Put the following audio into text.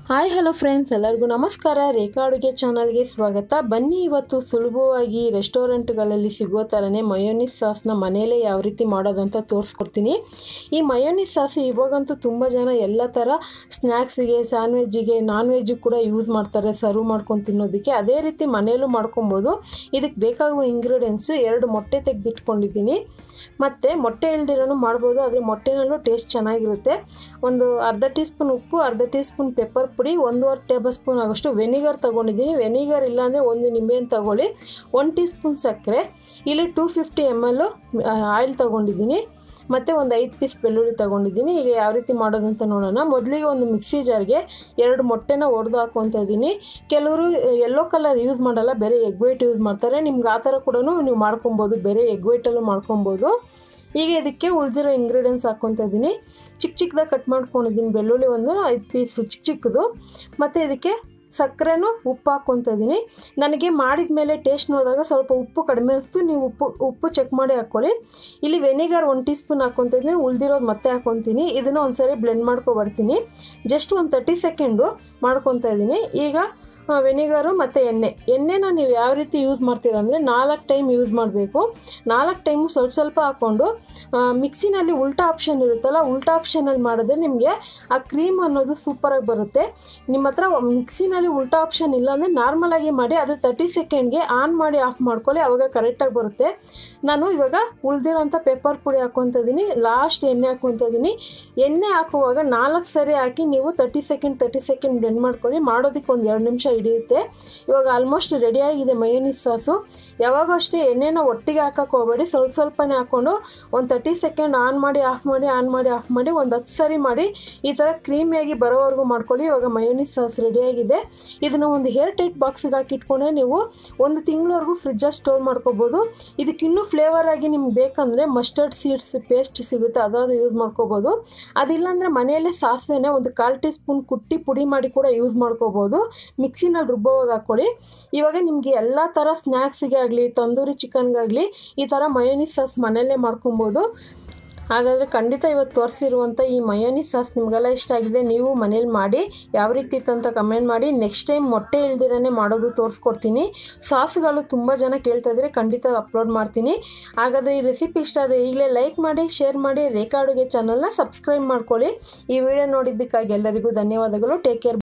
hi hello friends ಎಲ್ಲರಿಗೂ ನಮಸ್ಕಾರ ರೇಖಾ ಅಡುಗೆ ಚಾನಲ್ಗೆ ಸ್ವಾಗತ ಬನ್ನಿ ಇವತ್ತು ಸುಲಭವಾಗಿ ರೆಸ್ಟೋರೆಂಟ್ಗಳಲ್ಲಿ ಸಿಗೋ ಥರನೇ ಮಯೋನಿಸ್ ಸಾಸ್ನ ಮನೇಲೇ ಯಾವ ರೀತಿ ಮಾಡೋದಂತ ತೋರಿಸ್ಕೊಡ್ತೀನಿ ಈ ಮಯೋನಿಸ್ ಸಾಸ್ ಇವಾಗಂತೂ ತುಂಬ ಜನ ಎಲ್ಲ ಥರ ಸ್ನ್ಯಾಕ್ಸಿಗೆ ಸ್ಯಾಂಡ್ವಿಜ್ಜಿಗೆ ನಾನ್ ವೆಜ್ಜಿಗೆ ಕೂಡ ಯೂಸ್ ಮಾಡ್ತಾರೆ ಸರ್ವ್ ಮಾಡ್ಕೊಂಡು ತಿನ್ನೋದಕ್ಕೆ ಅದೇ ರೀತಿ ಮನೆಯಲ್ಲೂ ಮಾಡ್ಕೊಬೋದು ಇದಕ್ಕೆ ಬೇಕಾಗುವ ಇಂಗ್ರೀಡಿಯೆಂಟ್ಸು ಎರಡು ಮೊಟ್ಟೆ ತೆಗೆದಿಟ್ಕೊಂಡಿದ್ದೀನಿ ಮತ್ತು ಮೊಟ್ಟೆ ಇಲ್ದಿರೋನು ಮಾಡ್ಬೋದು ಆದರೆ ಮೊಟ್ಟೆನಲ್ಲೂ ಟೇಸ್ಟ್ ಚೆನ್ನಾಗಿರುತ್ತೆ ಒಂದು ಅರ್ಧ ಟೀ ಸ್ಪೂನ್ ಉಪ್ಪು ಅರ್ಧ ಟೀ ಸ್ಪೂನ್ ಪೆಪ್ಪರ್ ಪುಡಿ ಒಂದೂವರೆ ಟೇಬಲ್ ಸ್ಪೂನ್ ಆಗೋಷ್ಟು ವೆನಿಗರ್ ತೊಗೊಂಡಿದ್ದೀನಿ ವೆನಿಗರ್ ಇಲ್ಲಾಂದರೆ ಒಂದು ನಿಂಬೆಹಣ್ಣು ತೊಗೊಳ್ಳಿ ಒನ್ ಟೀ ಸ್ಪೂನ್ ಸಕ್ಕರೆ ಇಲ್ಲಿ two fifty M L oil ತೊಗೊಂಡಿದ್ದೀನಿ ಮತ್ತು ಒಂದು ಐದು ಪೀಸ್ ಬೆಳ್ಳುಳ್ಳಿ ತೊಗೊಂಡಿದ್ದೀನಿ ಈಗ ಯಾವ ರೀತಿ ಮಾಡೋದಂತ ನೋಡೋಣ ಮೊದಲಿಗೆ ಒಂದು ಮಿಕ್ಸಿ ಜಾರ್ಗೆ ಎರಡು ಮೊಟ್ಟೆನ ಒಡೆದು ಹಾಕ್ಕೊತಾ ಇದ್ದೀನಿ ಕೆಲವರು ಯೆಲ್ಲೋ ಕಲರ್ ಯೂಸ್ ಮಾಡಲ್ಲ ಬೇರೆ ಎಗ್ ವೈಟ್ ಯೂಸ್ ಮಾಡ್ತಾರೆ ನಿಮ್ಗೆ ಆ ಥರ ಕೂಡ ನೀವು ಮಾಡ್ಕೊಬೋದು ಬೇರೆ ಎಗ್ ವೈಟಲ್ಲೂ ಮಾಡ್ಕೊಬೋದು ಈಗ ಇದಕ್ಕೆ ಉಳಿದಿರೋ ಇಂಗ್ರೀಡಿಯೆಂಟ್ಸ್ ಹಾಕ್ಕೊತಾ ಇದ್ದೀನಿ ಚಿಕ್ಕ ಚಿಕ್ಕದಾಗಿ ಕಟ್ ಮಾಡ್ಕೊಂಡಿದ್ದೀನಿ ಬೆಳ್ಳುಳ್ಳಿ ಒಂದು ಐದು ಪೀಸ್ ಚಿಕ್ಕ ಚಿಕ್ಕದು ಮತ್ತು ಇದಕ್ಕೆ ಸಕ್ಕರೆನೂ ಉಪ್ಪು ಹಾಕ್ಕೊತಾ ಇದ್ದೀನಿ ನನಗೆ ಮಾಡಿದ ಮೇಲೆ ಟೇಸ್ಟ್ ನೋಡಿದಾಗ ಸ್ವಲ್ಪ ಉಪ್ಪು ಕಡಿಮೆ ಅನಿಸ್ತು ನೀವು ಉಪ್ಪು ಉಪ್ಪು ಚೆಕ್ ಮಾಡಿ ಹಾಕ್ಕೊಳ್ಳಿ ಇಲ್ಲಿ ವೆನಿಗರ್ ಒನ್ ಟೀ ಸ್ಪೂನ್ ಹಾಕ್ಕೊತಾ ಇದ್ದೀನಿ ಉಳಿದಿರೋದು ಮತ್ತೆ ಹಾಕ್ಕೊತೀನಿ ಇದನ್ನು ಒಂದು ಸರಿ ಬ್ಲೆಂಡ್ ಮಾಡ್ಕೊ ಬರ್ತೀನಿ ಜಸ್ಟ್ ಒಂದು ತರ್ಟಿ ಸೆಕೆಂಡು ಮಾಡ್ಕೊತಾ ಇದ್ದೀನಿ ಈಗ ವೆನಿಗರು ಮತ್ತು ಎಣ್ಣೆ ಎಣ್ಣೆನ ನೀವು ಯಾವ ರೀತಿ ಯೂಸ್ ಮಾಡ್ತೀರ ಅಂದರೆ ನಾಲ್ಕು ಟೈಮ್ ಯೂಸ್ ಮಾಡಬೇಕು ನಾಲ್ಕು ಟೈಮು ಸ್ವಲ್ಪ ಸ್ವಲ್ಪ ಹಾಕ್ಕೊಂಡು ಮಿಕ್ಸಿನಲ್ಲಿ ಉಲ್ಟಾ ಆಪ್ಷನ್ ಇರುತ್ತಲ್ಲ ಉಲ್ಟಾ ಆಪ್ಷನಲ್ಲಿ ಮಾಡಿದ್ರೆ ನಿಮಗೆ ಆ ಕ್ರೀಮ್ ಅನ್ನೋದು ಸೂಪರಾಗಿ ಬರುತ್ತೆ ನಿಮ್ಮ ಹತ್ರ ಮಿಕ್ಸಿನಲ್ಲಿ ಉಲ್ಟಾ ಆಪ್ಷನ್ ಇಲ್ಲ ಅಂದರೆ ನಾರ್ಮಲಾಗಿ ಮಾಡಿ ಅದು ತರ್ಟಿ ಸೆಕೆಂಡ್ಗೆ ಆನ್ ಮಾಡಿ ಆಫ್ ಮಾಡ್ಕೊಳ್ಳಿ ಆವಾಗ ಕರೆಕ್ಟಾಗಿ ಬರುತ್ತೆ ನಾನು ಇವಾಗ ಉಳಿದಿರೋಂಥ ಪೆಪ್ಪರ್ ಪುಡಿ ಹಾಕ್ಕೊತ ಇದ್ದೀನಿ ಲಾಸ್ಟ್ ಎಣ್ಣೆ ಹಾಕ್ಕೊತ ಇದ್ದೀನಿ ಎಣ್ಣೆ ಹಾಕುವಾಗ ನಾಲ್ಕು ಸರಿ ಹಾಕಿ ನೀವು thirty second thirty second blend ಮಾಡ್ಕೊಳ್ಳಿ ಮಾಡೋದಕ್ಕೆ ಒಂದು ಎರಡು ನಿಮಿಷ ಹಿಡಿಯುತ್ತೆ ಇವಾಗ ಆಲ್ಮೋಸ್ಟ್ ರೆಡಿಯಾಗಿದೆ ಮಯೋನಿಸ್ ಸಾಸು ಯಾವಾಗೂ ಅಷ್ಟೇ ಎಣ್ಣೆನ ಒಟ್ಟಿಗೆ ಹಾಕಕ್ಕೆ ಹೋಗಬೇಡಿ ಸ್ವಲ್ಪ ಸ್ವಲ್ಪನೇ ಹಾಕ್ಕೊಂಡು ಒಂದು ತರ್ಟಿ ಸೆಕೆಂಡ್ ಆನ್ ಮಾಡಿ ಆಫ್ ಮಾಡಿ ಆನ್ ಮಾಡಿ ಆಫ್ ಮಾಡಿ ಒಂದು ಹತ್ತು ಸರಿ ಮಾಡಿ ಈ ಥರ ಕ್ರೀಮಿಯಾಗಿ ಬರೋವರೆಗೂ ಮಾಡ್ಕೊಳ್ಳಿ ಇವಾಗ ಮಯೋನಿಸ್ ಸಾಸ್ ರೆಡಿಯಾಗಿದೆ ಇದನ್ನು ಒಂದು ಹೇರ್ ಟೈಟ್ ಬಾಕ್ಸಿಗೆ ಹಾಕಿ ಇಟ್ಕೊಂಡ್ರೆ ನೀವು ಒಂದು ತಿಂಗಳವರೆಗೂ ಫ್ರಿಜ್ಜಲ್ಲಿ ಸ್ಟೋರ್ ಮಾಡ್ಕೋಬೋದು ಇದಕ್ಕೆ ಇನ್ನೂ ಫ್ಲೇವರ್ ಆಗಿ ನಿಮ್ಗೆ ಬೇಕಂದರೆ ಮಸ್ಟರ್ಡ್ ಸೀಡ್ಸ್ ಪೇಸ್ಟ್ ಸಿಗುತ್ತೆ ಅದಾದ್ರು ಯೂಸ್ ಮಾಡ್ಕೋಬೋದು ಅದಿಲ್ಲಾಂದರೆ ಮನೆಯಲ್ಲೇ ಸಾಸಿವೆನೇ ಒಂದು ಕಾಲು ಟೀ ಸ್ಪೂನ್ ಕುಟ್ಟಿ ಪುಡಿ ಮಾಡಿ ಕೂಡ ಯೂಸ್ ಮಾಡ್ಕೋಬೋದು ಮಿಕ್ಸಿನಲ್ಲಿ ರುಬ್ಬೋವಾಗ ಹಾಕ್ಕೊಳ್ಳಿ ಇವಾಗ ನಿಮಗೆ ಎಲ್ಲ ಥರ ಸ್ನ್ಯಾಕ್ಸಿಗೆ ಆಗಲಿ ತಂದೂರಿ ಚಿಕನ್ಗಾಗಲಿ ಈ ಥರ ಮಯೋನಿಸ್ ಸಾಸ್ ಮನೆಯಲ್ಲೇ ಮಾಡ್ಕೊಬೋದು ಹಾಗಾದರೆ ಖಂಡಿತ ಇವತ್ತು ತೋರಿಸಿರುವಂಥ ಈ ಮಯೋನಿಸ್ ಸಾಸ್ ನಿಮಗೆಲ್ಲ ಇಷ್ಟ ಆಗಿದೆ ನೀವು ಮನೇಲಿ ಮಾಡಿ ಯಾವ ರೀತಿ ಇತ್ತು ಅಂತ ಕಮೆಂಟ್ ಮಾಡಿ ನೆಕ್ಸ್ಟ್ ಟೈಮ್ ಮೊಟ್ಟೆ ಇಲ್ದಿರೇ ಮಾಡೋದು ತೋರಿಸ್ಕೊಡ್ತೀನಿ ಸಾಸ್ಗಳು ತುಂಬ ಜನ ಕೇಳ್ತಾ ಇದ್ರೆ ಖಂಡಿತ ಅಪ್ಲೋಡ್ ಮಾಡ್ತೀನಿ ಹಾಗಾದರೆ ಈ ರೆಸಿಪಿ ಇಷ್ಟ ಆದರೆ ಈಗಲೇ ಲೈಕ್ ಮಾಡಿ ಶೇರ್ ಮಾಡಿ ರೇಖಾ ಅಡುಗೆ ಚಾನಲ್ನ ಸಬ್ಸ್ಕ್ರೈಬ್ ಮಾಡ್ಕೊಳ್ಳಿ ಈ ವಿಡಿಯೋ ನೋಡಿದ್ದಕ್ಕಾಗಿ ಎಲ್ಲರಿಗೂ ಧನ್ಯವಾದಗಳು ಟೇಕ್ ಕೇರ್